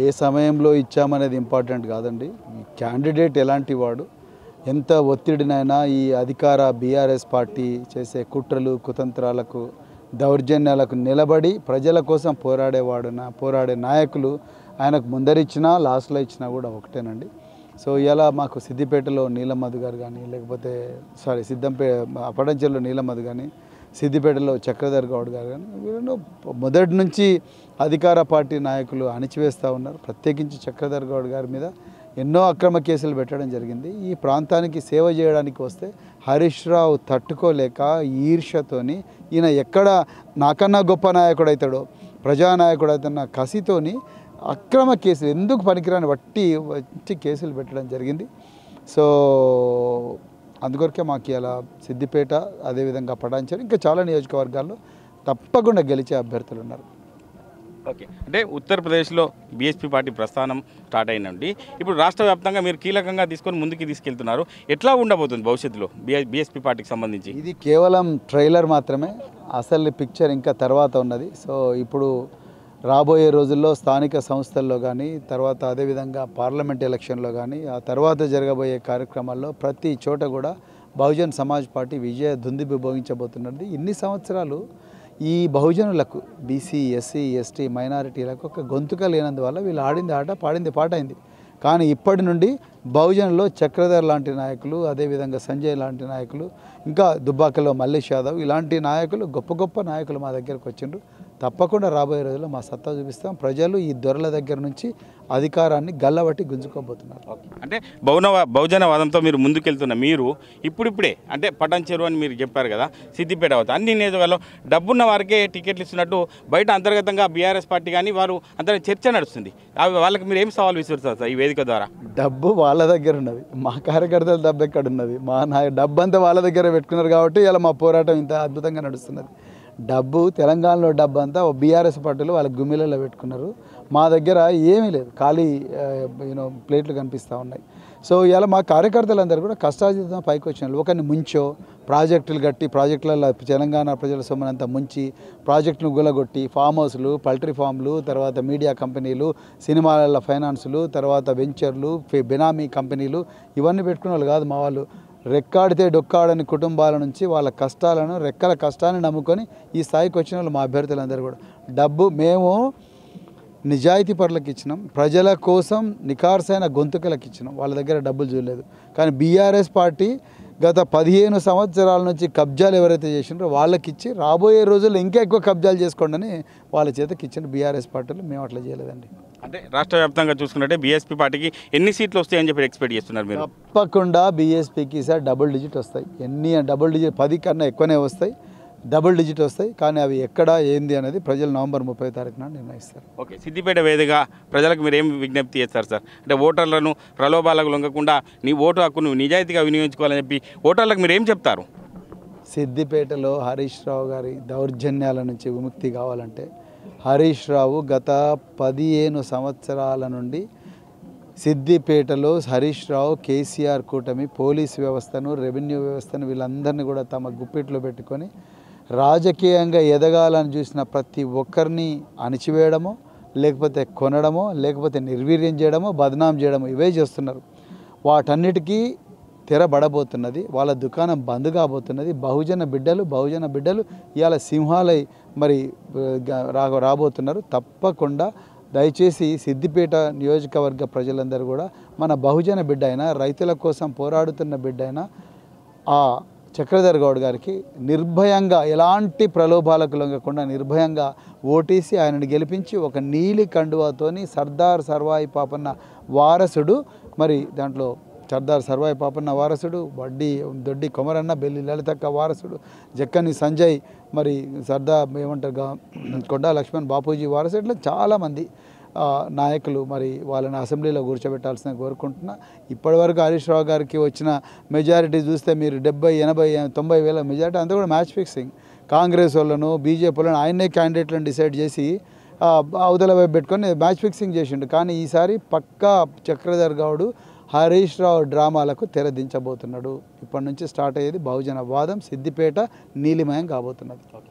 సమయంలో ఇచ్చామనేది ఇంపార్టెంట్ కాదండి ఈ క్యాండిడేట్ ఎలాంటి వాడు ఎంత ఒత్తిడినైనా ఈ అధికార బీఆర్ఎస్ పార్టీ చేసే కుట్రలు కుతంత్రాలకు దౌర్జన్యాలకు నిలబడి ప్రజల కోసం పోరాడేవాడు నా పోరాడే నాయకులు ఆయనకు ముందరిచ్చినా లాస్ట్లో ఇచ్చినా కూడా ఒకటేనండి సో ఇలా మాకు సిద్దిపేటలో నీలమధు గారు కానీ లేకపోతే సారీ సిద్ధంపే అపడంచెల్లో నీలమధు కానీ సిద్దిపేటలో చక్రధర్ గౌడ్ గారు కానీ వీళ్ళు మొదటి నుంచి అధికార పార్టీ నాయకులు అణిచివేస్తూ ఉన్నారు ప్రత్యేకించి చక్రధర్ గౌడ్ గారి మీద ఎన్నో అక్రమ కేసులు పెట్టడం జరిగింది ఈ ప్రాంతానికి సేవ చేయడానికి వస్తే హరీష్ రావు తట్టుకోలేక ఈర్ష్యతోని ఈయన ఎక్కడ నాకన్నా గొప్ప నాయకుడు అవుతాడో ప్రజానాయకుడు అవుతున్న కసితోని అక్రమ కేసులు ఎందుకు పనికిరాని వట్టి వచ్చి కేసులు పెట్టడం జరిగింది సో అందుకొరకే మాకు ఇలా సిద్దిపేట అదేవిధంగా పటాంచరు ఇంకా చాలా నియోజకవర్గాల్లో తప్పకుండా గెలిచే అభ్యర్థులు ఉన్నారు ఓకే అంటే ఉత్తరప్రదేశ్లో బీఎస్పీ పార్టీ ప్రస్థానం స్టార్ట్ అయినండి ఇప్పుడు రాష్ట్ర వ్యాప్తంగా మీరు కీలకంగా తీసుకొని ముందుకు తీసుకెళ్తున్నారు ఎట్లా ఉండబోతుంది భవిష్యత్తులో బిఎ బీఎస్పీ పార్టీకి సంబంధించి ఇది కేవలం ట్రైలర్ మాత్రమే అసలు పిక్చర్ ఇంకా తర్వాత ఉన్నది సో ఇప్పుడు రాబోయే రోజుల్లో స్థానిక సంస్థల్లో కానీ తర్వాత అదేవిధంగా పార్లమెంట్ ఎలక్షన్లో కానీ ఆ తర్వాత జరగబోయే కార్యక్రమాల్లో ప్రతి చోట కూడా బహుజన్ సమాజ్ పార్టీ విజయ దుందిబి భోగించబోతున్నది ఇన్ని సంవత్సరాలు ఈ బహుజనులకు బీసీ ఎస్సీ ఎస్టీ మైనారిటీలకు ఒక గొంతుక లేనందువల్ల వీళ్ళు ఆడింది ఆట పాడింది పాట అయింది కానీ ఇప్పటి నుండి బహుజనులో చక్రధర్ లాంటి నాయకులు అదేవిధంగా సంజయ్ లాంటి నాయకులు ఇంకా దుబ్బాకలో మల్లేష్ యాదవ్ ఇలాంటి నాయకులు గొప్ప గొప్ప నాయకులు మా దగ్గరకు వచ్చిండ్రు తప్పకుండా రాబోయే రోజుల్లో మా సత్తా చూపిస్తాం ప్రజలు ఈ దొరల దగ్గర నుంచి అధికారాన్ని గల్లబట్టి గుంజుకోబోతున్నారు అంటే బహున బహుజనవాదంతో మీరు ముందుకెళ్తున్న మీరు ఇప్పుడిప్పుడే అంటే పటాన్ చెరువు అని మీరు చెప్పారు కదా సిద్దిపేట అవుతుంది అన్ని నియోజకవర్గాల్లో డబ్బున్న వారికే టికెట్లు ఇస్తున్నట్టు బయట అంతర్గతంగా బీఆర్ఎస్ పార్టీ కానీ వారు అంతర్ చర్చ నడుస్తుంది అవి వాళ్ళకి మీరు ఏం సవాల్ విసురుతారు సార్ ఈ వేదిక ద్వారా డబ్బు వాళ్ళ దగ్గర ఉన్నది మా కార్యకర్తల డబ్బు ఎక్కడ ఉన్నది మా నా డబ్బు అంతా వాళ్ళ దగ్గర పెట్టుకున్నారు కాబట్టి ఇలా మా పోరాటం ఇంత అద్భుతంగా నడుస్తున్నది డబ్బు తెలంగాణలో డబ్బు అంతా బీఆర్ఎస్ పార్టీలు వాళ్ళ గుమ్మిలలో పెట్టుకున్నారు మా దగ్గర ఏమీ లేదు ఖాళీ యూనో ప్లేట్లు కనిపిస్తూ ఉన్నాయి సో ఇలా మా కార్యకర్తలందరూ కూడా కష్టార్జితం పైకి వచ్చిన వాళ్ళు. ఒకరిని ముంచో ప్రాజెక్టులు కట్టి ప్రాజెక్టులలో తెలంగాణ ప్రజల సొమ్మునంతా ముంచి ప్రాజెక్టును గులగొట్టి ఫామ్ హౌస్లు పల్ట్రీ ఫామ్లు తర్వాత మీడియా కంపెనీలు సినిమాల ఫైనాన్సులు తర్వాత వెంచర్లు ఫె- బెనామీ కంపెనీలు ఇవన్నీ పెట్టుకున్న వాళ్ళు కాదు మా వాళ్ళు రెక్కాడితే డొక్కాడని కుటుంబాల నుంచి వాళ్ళ కష్టాలను రెక్కల కష్టాన్ని నమ్ముకొని ఈ స్థాయికి వచ్చిన వాళ్ళు మా అభ్యర్థులందరూ కూడా డబ్బు మేము నిజాయితీ పరులకు ఇచ్చినాం ప్రజల కోసం నికార్సైన గొంతుకలకు ఇచ్చినాం వాళ్ళ దగ్గర డబ్బులు చూడలేదు కానీ బీఆర్ఎస్ పార్టీ గత పదిహేను సంవత్సరాల నుంచి కబ్జాలు ఎవరైతే చేసినారో వాళ్ళకి ఇచ్చి రాబోయే రోజుల్లో ఇంకా ఎక్కువ కబ్జాలు చేసుకోండి అని వాళ్ళ చేతకి ఇచ్చిన బీఆర్ఎస్ పార్టీలు మేము అట్లా చేయలేదండి అంటే రాష్ట్ర వ్యాప్తంగా చూసుకున్నట్టే బీఎస్పీ పార్టీకి ఎన్ని సీట్లు వస్తాయని చెప్పి ఎక్స్పెక్ట్ చేస్తున్నారు మీరు తప్పకుండా బీఎస్పీకి సార్ డబుల్ డిజిట్ వస్తాయి ఎన్ని డబుల్ డిజిట్ పది కన్నా ఎక్కువనే వస్తాయి డబుల్ డిజిట్ వస్తాయి కానీ అవి ఎక్కడ ఏంది అనేది ప్రజలు నవంబర్ ముప్పై తారీఖున నిర్ణయిస్తారు ఓకే సిద్దిపేట వేదిక ప్రజలకు మీరు ఏం విజ్ఞప్తి చేస్తారు సార్ అంటే ఓటర్లను ప్రలోభాలకు లొంగకుండా నీ ఓటు హక్కును నిజాయితీగా వినియోగించుకోవాలని చెప్పి ఓటర్లకు మీరు ఏం చెప్తారు సిద్దిపేటలో హరీష్ రావు గారి దౌర్జన్యాల నుంచి విముక్తి కావాలంటే హరీష్ రావు గత పదిహేను సంవత్సరాల నుండి సిద్దిపేటలో హరీష్ రావు కేసీఆర్ కూటమి పోలీస్ వ్యవస్థను రెవెన్యూ వ్యవస్థను వీళ్ళందరినీ కూడా తమ గుప్పిట్లో పెట్టుకొని రాజకీయంగా ఎదగాలని చూసిన ప్రతి ఒక్కరిని అణిచివేయడమో లేకపోతే కొనడమో లేకపోతే నిర్వీర్యం చేయడమో బదనాం చేయడమో ఇవే చేస్తున్నారు వాటన్నిటికీ తెరబడబోతున్నది వాళ్ళ దుకాణం బంద్ కాబోతున్నది బహుజన బిడ్డలు బహుజన బిడ్డలు ఇవాళ సింహాలై మరి ఆ, గా- రా రాబోతున్నారు తప్పకుండా దయచేసి సిద్దిపేట నియోజకవర్గ ప్రజలందరూ కూడా మన బహుజన బిడ్డ అయినా రైతుల కోసం పోరాడుతున్న బిడ్డ అయినా ఆ చక్రధర్ గౌడ్ గారికి నిర్భయంగా ఎలాంటి ప్రలోభాలకు లొంగకుండా నిర్భయంగా ఓటేసి ఆయనను గెలిపించి ఒక నీలి కండువాతోని సర్దార్ సర్వాయి పాపన్న వారసుడు మరి దాంట్లో సర్దార్ సర్వాయి పాపన్న వారసుడు వడ్డీ దొడ్డి కొమరన్న బెల్లి లలితక్క వారసుడు జక్కని సంజయ్ మరి సర్దార్ ఏమంటారు గా- కొండా లక్ష్మణ్ బాపూజీ వారసుడు ఇట్లా చాలామంది ఆ, నాయకులు మరి వాళ్ళని అసెంబ్లీలో కూర్చోబెట్టాల్సిన కోరుకుంటున్నా ఇప్పటివరకు హరీష్ రావు గారికి వచ్చిన మెజారిటీ చూస్తే మీరు డెబ్బై ఎనభై తొంభై వేల మెజారిటీ అంతా కూడా మ్యాచ్ ఫిక్సింగ్ కాంగ్రెస్ వాళ్ళను బీజేపీ వాళ్ళను ఆయనే క్యాండిడేట్లను డిసైడ్ చేసి ఆ, అవతల వైపు పెట్టుకొని మ్యాచ్ ఫిక్సింగ్ చేసిండు కానీ ఈసారి పక్కా చక్రధర్ గౌడు హరీష్ రావు డ్రామాలకు తెరదించబోతున్నాడు ఇప్పటి నుంచి స్టార్ట్ అయ్యేది బహుజన వాదం సిద్దిపేట నీలిమయం కాబోతున్నది